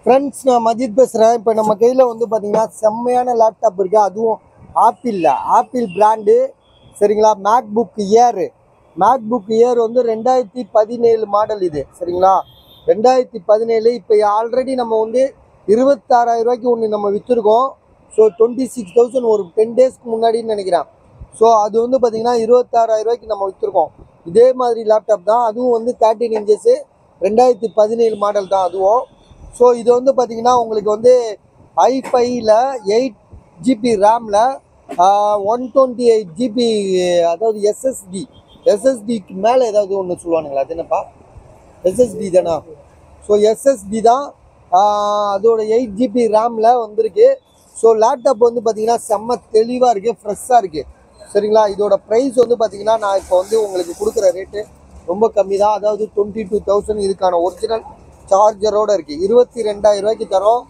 friends நான் மஜித் பேசுகிறேன் இப்போ நம்ம கையில் வந்து பார்த்தீங்கன்னா செம்மையான லேப்டாப் இருக்குது அதுவும் ஆப்பிளில் ஆப்பிள் பிராண்டு சரிங்களா MacBook Air MacBook Air வந்து ரெண்டாயிரத்தி பதினேழு மாடல் இது சரிங்களா ரெண்டாயிரத்தி பதினேழு இப்போ ஆல்ரெடி நம்ம வந்து இருபத்தாறாயிரம் ரூபாய்க்கு ஒன்று நம்ம விற்றுருக்கோம் ஸோ டுவெண்ட்டி சிக்ஸ் தௌசண்ட் ஒரு டென் டேஸ்க்கு முன்னாடின்னு நினைக்கிறேன் ஸோ அது வந்து பார்த்தீங்கன்னா இருபத்தாறாயிரம் ரூபாய்க்கு நம்ம விற்றுருக்கோம் இதே மாதிரி லேப்டாப் தான் அதுவும் வந்து தேர்ட்டின் இன்ச்சஸ்ஸு ரெண்டாயிரத்தி பதினேழு மாடல் தான் அதுவும் ஸோ இது வந்து பார்த்தீங்கன்னா உங்களுக்கு வந்து ஐஃபைல எயிட் ஜிபி ரேமில் ஒன் டுவெண்ட்டி எயிட் ஜிபி அதாவது எஸ்எஸ்டி எஸ்எஸ்டிக்கு மேலே ஏதாவது ஒன்று சொல்லுவானுங்களா அது என்னப்பா எஸ்எஸ்டி தானா ஸோ எஸ்எஸ்டி தான் ஆஹ் அதோட எயிட் ஜிபி ரேமில் வந்திருக்கு ஸோ லேப்டாப் வந்து பார்த்தீங்கன்னா செம்ம தெளிவாக இருக்குது ஃப்ரெஷ்ஷாக இருக்குது சரிங்களா இதோட ப்ரைஸ் வந்து பார்த்தீங்கன்னா நான் இப்போ வந்து உங்களுக்கு கொடுக்குற ரேட்டு ரொம்ப கம்மி தான் அதாவது டுவெண்ட்டி டூ தௌசண்ட் இதுக்கான ஒரிஜினல் சார்ஜரோடு இருக்குது இருபத்தி ரெண்டாயிரம் ரூபாய்க்கு தரோம்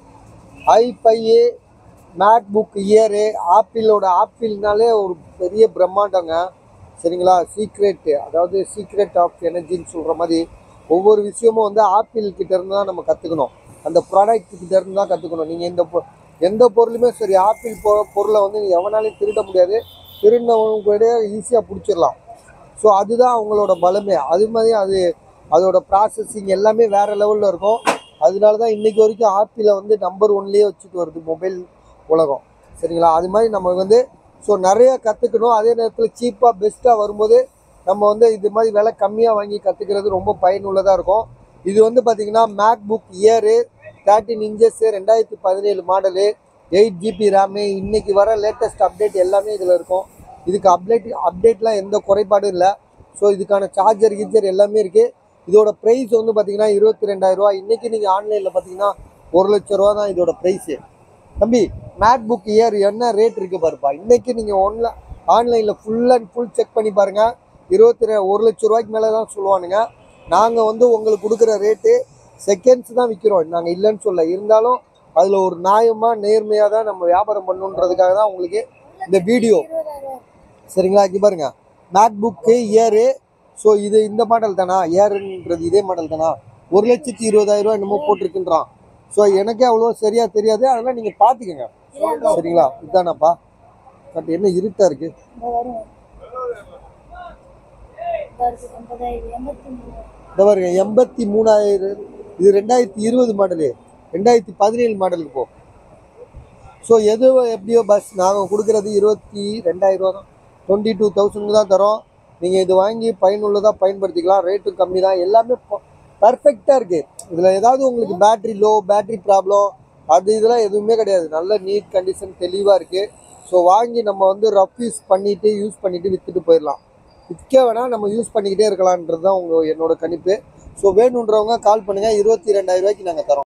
ஐஃபைஏ மேக் புக் இயரு ஆப்பிளோட ஆப்பிள்னாலே ஒரு பெரிய பிரம்மாண்டங்க சரிங்களா சீக்ரெட் அதாவது சீக்ரெட் ஆஃப் எனர்ஜின்னு சொல்கிற மாதிரி ஒவ்வொரு விஷயமும் வந்து ஆப்பிள் கிட்ட இருந்து தான் நம்ம கற்றுக்கணும் அந்த ப்ராடக்ட் கிட்ட இருந்து தான் கற்றுக்கணும் நீங்கள் இந்த பொ- எந்த பொருளுமே சரி ஆப்பிள் பொ பொருளை வந்து நீ எவனாலையும் திருட முடியாது திருடினவங்க கூட ஈஸியாக பிடிச்சிடலாம் ஸோ அதுதான் அவங்களோட பலமே அது மாதிரி அது அதோட ப்ராசஸிங் எல்லாமே வேற லெவலில் இருக்கும் அதனால தான் இன்னைக்கு வரைக்கும் ஆப்பிளை வந்து நம்பர் ஒன்லேயே வச்சுட்டு வருது மொபைல் உலகம் சரிங்களா அது மாதிரி நம்ம வந்து ஸோ நிறைய கற்றுக்கணும் அதே நேரத்தில் சீப்பாக பெஸ்ட்டாக வரும்போது நம்ம வந்து இது மாதிரி விலை கம்மியாக வாங்கி கற்றுக்கிறது ரொம்ப பயனுள்ளதாக இருக்கும் இது வந்து பார்த்திங்கன்னா MacBook Air thirteen inches ரெண்டாயிரத்தி பதினேழு மாடலு எயிட் ஜிபி ரேமு இன்னைக்கு வர லேட்டஸ்ட் அப்டேட் எல்லாமே இதில் இருக்கும் இதுக்கு அப்டேட் அப்டேட்லாம் எந்த குறைபாடும் இல்லை ஸோ இதுக்கான சார்ஜர் கீச்சர் எல்லாமே இருக்குது இதோட ப்ரைஸ் வந்து பார்த்தீங்கன்னா இருபத்தி ரெண்டாயிரம் ரூபா இன்றைக்கி நீங்கள் ஆன்லைனில் பார்த்தீங்கன்னா ஒரு லட்ச ரூபா தான் இதோட ப்ரைஸு தம்பி மேக் புக் இயர் என்ன ரேட் இருக்குது பாருப்பா இன்றைக்கி நீங்கள் ஒன்ல ஆன்லைனில் ஃபுல் அண்ட் ஃபுல் செக் பண்ணி பாருங்கள் இருபத்தி ரெ ஒரு லட்ச ரூபாய்க்கு மேலே தான் சொல்லுவானுங்க நாங்கள் வந்து உங்களுக்கு கொடுக்குற ரேட்டு செகண்ட்ஸ் தான் விற்கிறோம் நாங்கள் இல்லைன்னு சொல்ல இருந்தாலும் அதில் ஒரு நியாயமாக நேர்மையாக தான் நம்ம வியாபாரம் பண்ணணுன்றதுக்காக தான் உங்களுக்கு இந்த வீடியோ சரிங்களா இங்கே பாருங்க மேக் புக்கு இயரு ஸோ இது இந்த மாடல் தானா ஏருன்றது இதே மாடல் தானா ஒரு லட்சத்தி இருபதாயிரம் ரூபாய் என்னமோ போட்டிருக்குன்றான் ஸோ எனக்கே அவ்வளோ சரியா தெரியாது அதெல்லாம் நீங்கள் பார்த்துக்கங்க சரிங்களா இதுதானாப்பா பட் என்ன இருட்டா இருக்கு இந்த பாருங்க எண்பத்தி மூணாயிரம் இது ரெண்டாயிரத்தி இருபது மாடலு ரெண்டாயிரத்தி பதினேழு மாடலுக்கு போ ஸோ எது எப்படியோ பஸ் நாங்கள் கொடுக்குறது இருபத்தி ரெண்டாயிரம் ரூபா தான் டுவெண்ட்டி டூ தௌசண்ட் தான் தரோம் நீங்கள் இது வாங்கி பயனுள்ளதாக பயன்படுத்திக்கலாம் ரேட்டும் கம்மி தான் எல்லாமே பர்ஃபெக்டாக இருக்குது இதில் ஏதாவது உங்களுக்கு பேட்ரி லோ பேட்ரி ப்ராப்ளம் அது இதெல்லாம் எதுவுமே கிடையாது நல்ல நீட் கண்டிஷன் தெளிவாக இருக்குது ஸோ வாங்கி நம்ம வந்து ரஃப் யூஸ் பண்ணிவிட்டு யூஸ் பண்ணிவிட்டு விற்றுட்டு போயிடலாம் விற்க வேணால் நம்ம யூஸ் பண்ணிக்கிட்டே இருக்கலான்றது தான் உங்கள் என்னோட கணிப்பு ஸோ வேணுன்றவங்க கால் பண்ணுங்கள் இருபத்தி ரெண்டாயிரம் ரூபாய்க்கு நாங்கள் தரோம்